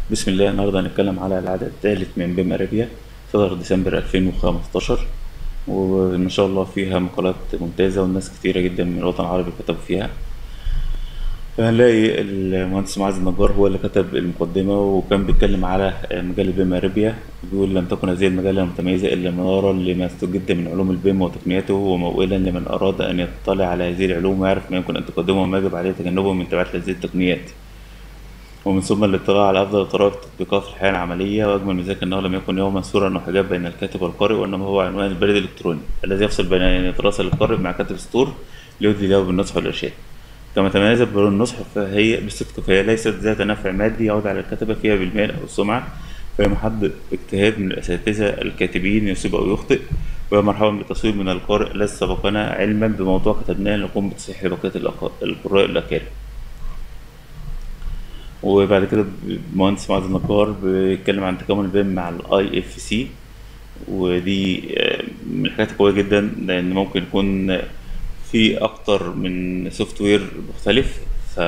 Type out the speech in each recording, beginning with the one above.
بسم الله النهارده هنتكلم على العدد الثالث من بيم ارابيا صدر ديسمبر 2015 وما شاء الله فيها مقالات ممتازة والناس كتيرة جدا من الوطن العربي كتبوا فيها فهنلاقي المهندس معاذ النجار هو اللي كتب المقدمة وكان بيتكلم على مجال البيم ارابيا بيقول لم تكن هذه المجلة متميزة إلا منارا لما استجد من علوم البيم وتقنياته وموئلا لمن أراد أن يطلع على هذه العلوم ويعرف ما يمكن أن تقدمه وما يجب عليه تجنبه من تبعات هذه التقنيات ومن ثم الاطلاع على أفضل طرائق تطبيقها في الحياة العملية وأجمل من ذلك أنه لم يكن يوما سورا أو حجاب بين الكاتب والقارئ وإنما هو عنوان البريد الإلكتروني الذي يفصل بين أن يتراسل القارئ مع كاتب السطور ليدلي له بالنصح والإرشاد كما تميزت برون النصح فهي بالصدق فهي ليست ذات نفع مادي يعود على الكتبة فيها بالمال أو السمعة فهي محض اجتهاد من الأساتذة الكاتبين يصيب أو يخطئ وهي مرحبا بالتصوير من القارئ الذي سبقنا علما بموضوع كتبناه لنقوم بتصحيح بقية الأق- القراء الأكارم وبعد كده المهندس معاذ النجار بيتكلم عن تكامل البيم مع الاي اف سي ودي آه، من الحاجات القوية جدا لأن ممكن يكون في أكتر من سوفت وير مختلف ف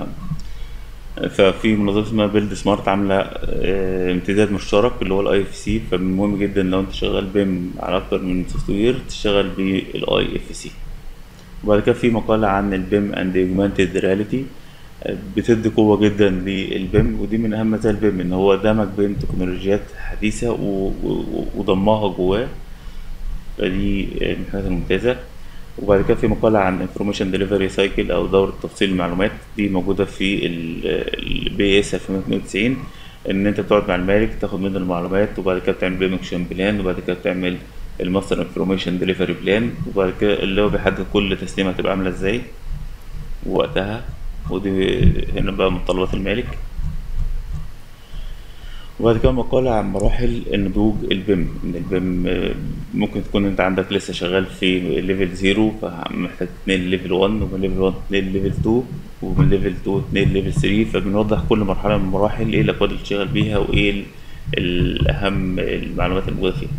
ففي منظمة اسمها بيلد سمارت عاملة آه، امتداد مشترك اللي هو الاي اف سي فمهم جدا لو انت شغال بيم على أكتر من سوفت وير تشتغل بالاي اف سي وبعد كده في مقالة عن البيم اند augmented رياليتي بتدي قوة جدا للبيم ودي من أهم مزايا البيم إن هو دمج بين تكنولوجيات حديثة و- و- وضمها جواه فدي من الحاجات الممتازة وبعد كده في مقالة عن Information Delivery Cycle أو دورة تفصيل المعلومات دي موجودة في ال بي اس 2092 إن أنت بتقعد مع المالك تاخد منه المعلومات وبعد كده بتعمل بيم اكشن بلان وبعد كده بتعمل الماستر انفورميشن ديليفري بلان وبعد كده اللي هو بيحدد كل تسليمة هتبقى عاملة ازاي ووقتها ودي هنا بقى متطلبات المالك وبعد كده مقالة عن مراحل النضوج البيم إن البيم آه، ممكن تكون أنت عندك لسه شغال في ليفل زيرو فمحتاج تنقل ليفل 1 ومن ليفل 1 تنقل ليفل 2 ومن ليفل 2 تنقل ليفل 3 فبنوضح كل مرحلة من المراحل إيه الأكواد اللي تشتغل بيها وإيه ال- الأهم المعلومات الموجودة فيها.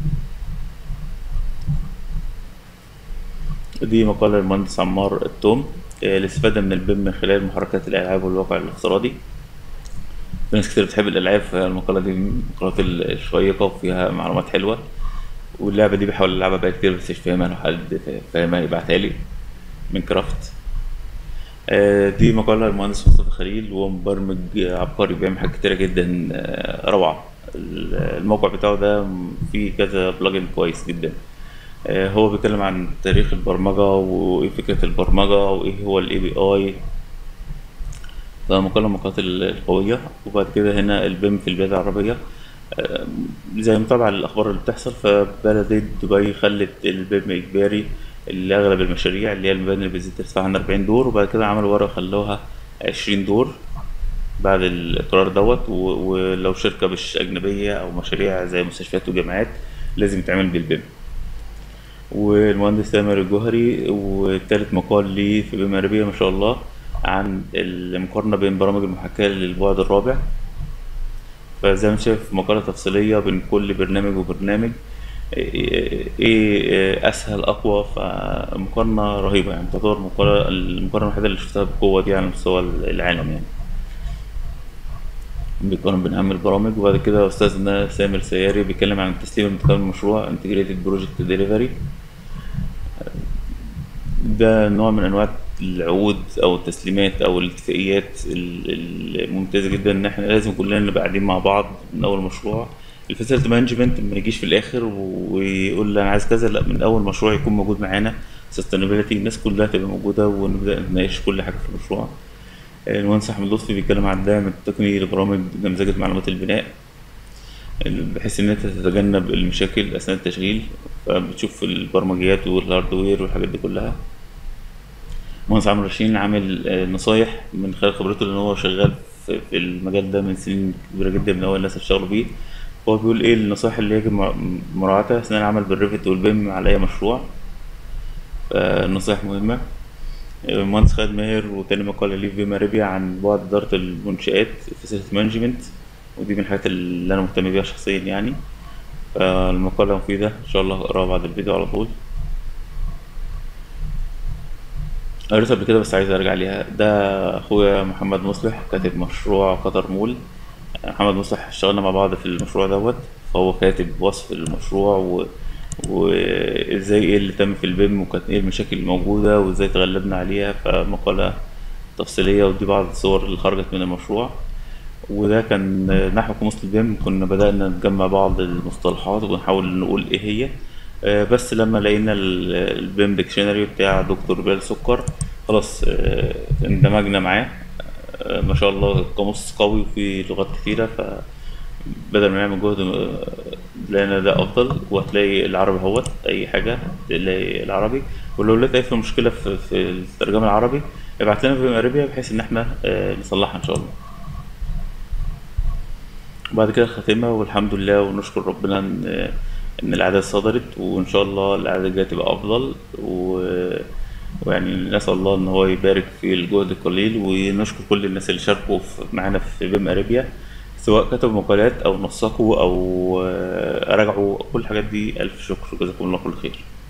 دي مقالة للمهندس عمار التوم آه، الاستفادة من البيم من خلال محركات الألعاب والواقع الافتراضي في ناس كتير بتحب الألعاب فالمقالة دي من المقالات ال- الشيقة وفيها معلومات حلوة واللعبة دي بحاول ألعبها بقى كتير بس مش فاهمها لو حد فاهمها يبعتها لي من كرافت آه، دي مقالة للمهندس مصطفى خليل وهو مبرمج عبقري بيعمل حاجات كتيرة جدا آه، روعة الموقع بتاعه ده فيه كذا بلجن كويس جدا آه، هو بيتكلم عن تاريخ البرمجة وإيه فكرة البرمجة وإيه هو ال API فمقالة من المقالات القوية وبعد كده هنا البيم في البلاد العربية آه، زي متابعة للأخبار اللي بتحصل فبلدية دبي خلت البيم إجباري لأغلب المشاريع اللي هي المباني اللي بتزيد ارتفاعها عن 40 دور وبعد كده عملوا ورقة خلوها 20 دور بعد القرار دوت و- ولو شركة مش أجنبية أو مشاريع زي مستشفيات وجامعات لازم يتعمل بالبيم والمهندس تامر الجوهري والتالت مقال ليه في بيم عربية ما شاء الله عن المقارنة بين برامج المحاكاة للبعد الرابع فزي ما انت شايف مقالة تفصيلية بين كل برنامج وبرنامج ايه إيه اسهل اقوى فمقارنة رهيبة يعني تعتبر مقارنة المقارنة الوحيدة اللي شفتها بالقوة دي على مستوى العالم يعني بيقارن بين اهم البرامج وبعد كده استاذنا سامر سياري بيتكلم عن تسليم المتكامل المشروع انتجريتد بروجكت ديليفري ده نوع من انواع العقود او التسليمات او الاتفاقيات ال- الممتازه جدا ان احنا لازم كلنا نبقى قاعدين مع بعض من اول مشروع الفاسيلتي مانجمنت ما يجيش في الاخر ويقول لي انا عايز كذا لا من اول مشروع يكون موجود معانا سستينابيلتي الناس كلها تبقى موجوده ونبدا نناقش كل حاجه في المشروع المهندس احمد لطفي بيتكلم عن الدعم التقني لبرامج نمذجه معلومات البناء بحيث ان انت تتجنب المشاكل اثناء التشغيل فبتشوف البرمجيات والهاردوير والحاجات دي كلها مهندس عمرو رشين عامل آه، نصايح من خلال خبرته لان هو شغال في في المجال ده من سنين كبيره جدا من اول الناس اللي اشتغلوا بيه هو بيقول ايه النصائح اللي يجب مع- مراعاتها اثناء العمل بالريفت والبيم على اي مشروع فالنصائح مهمه آه، مهندس خالد ماهر وتاني مقالة ليه في بيم ارابيا عن بعد إدارة المنشآت فاسيلتي مانجمنت ودي من الحاجات اللي أنا مهتم بيها شخصيا يعني فالمقالة مفيدة إن شاء الله هقراها بعد الفيديو على طول قريتها قبل كده بس عايز ارجع ليها ده اخويا محمد مصلح كاتب مشروع قطر مول محمد مصلح اشتغلنا مع بعض في المشروع دوت فهو كاتب وصف المشروع و... وازاي ايه اللي تم في البيم وكانت ايه المشاكل الموجودة وازاي تغلبنا عليها فمقالة تفصيلية ودي بعض الصور اللي خرجت من المشروع وده كان نحو كمصل البيم كنا بدأنا نجمع بعض المصطلحات ونحاول نقول ايه هي آه، بس لما لقينا ال- البيم ديكشنري بتاع دكتور بلال سكر خلاص آه، اندمجنا معاه آه، ما شاء الله قاموس قوي وفيه لغات كتيرة فبدل ما نعمل جهد آه، لقينا ده أفضل وهتلاقي العربي اهوت أي حاجة تلاقي العربي ولو لقيت أي مشكلة في, في الترجمة العربي ابعت لنا في مقربية بحيث إن احنا آه، نصلحها إن شاء الله وبعد كده الخاتمة والحمد لله ونشكر ربنا إن إن العادة صدرت وإن شاء الله العادة الجاية تبقى أفضل و... ويعني نسأل الله إن هو يبارك في الجهد القليل ونشكر كل الناس اللي شاركوا في... معانا في بيم أريبيا سواء كتبوا مقالات أو نسقوا أو آه، راجعوا كل الحاجات دي ألف شكر جزاكم الله كل خير